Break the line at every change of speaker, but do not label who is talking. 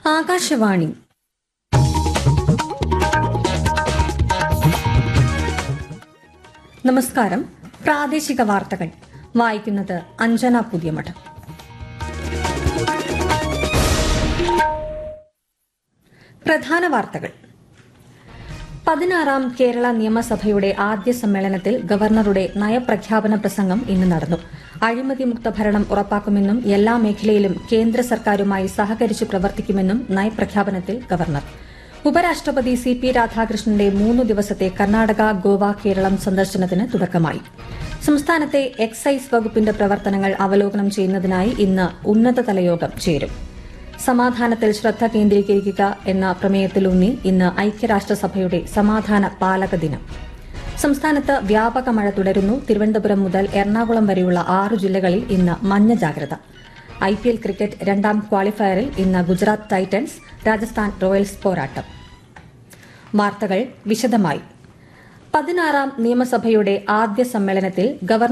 ആകാശവാണി നമസ്കാരം പ്രാദേശിക വാർത്തകൾ വായിക്കുന്നത് അഞ്ജന പുതിയമഠം പ്രധാന വാർത്തകൾ പതിനാറാം കേരള നിയമസഭയുടെ ആദ്യ സമ്മേളനത്തിൽ ഗവർണറുടെ നയപ്രഖ്യാപന പ്രസംഗം ഇന്ന് നടന്നു അഴിമതിമുക്ത ഭരണം ഉറപ്പാക്കുമെന്നും എല്ലാ മേഖലയിലും കേന്ദ്ര സർക്കാരുമായി സഹകരിച്ചു പ്രവർത്തിക്കുമെന്നും നയപ്രഖ്യാപനത്തിൽ ഗവർണർ ഉപരാഷ്ട്രപതി സി പി രാധാകൃഷ്ണന്റെ മൂന്നു ദിവസത്തെ കർണാടക ഗോവ കേരളം സന്ദർശനത്തിന് തുടക്കമായി സംസ്ഥാനത്തെ എക്സൈസ് വകുപ്പിന്റെ പ്രവർത്തനങ്ങൾ അവലോകനം ചെയ്യുന്നതിനായി ഇന്ന് ഉന്നതതല യോഗം ചേരും സമാധാനത്തിൽ ശ്രദ്ധ കേന്ദ്രീകരിക്കുക എന്ന പ്രമേയത്തിലൂന്നി ഇന്ന് ഐക്യരാഷ്ട്രസഭയുടെ സമാധാന പാലക ദിനം സംസ്ഥാനത്ത് വ്യാപക മഴ തുടരുന്നു തിരുവനന്തപുരം മുതൽ എറണാകുളം വരെയുള്ള ആറ് ജില്ലകളിൽ ഇന്ന് മഞ്ഞ ജാഗ്രത ഐ പി എൽ ക്രിക്കറ്റ് രണ്ടാം ക്വാളിഫയറിൽ ഇന്ന് ഗുജറാത്ത് ടൈറ്റൻസ് രാജസ്ഥാൻ റോയൽസ് പോരാട്ടം വാർത്തകൾ വിശദമായി പതിനാറാം നിയമസഭയുടെ ആദ്യ സമ്മേളനത്തിൽ ഗവർണർ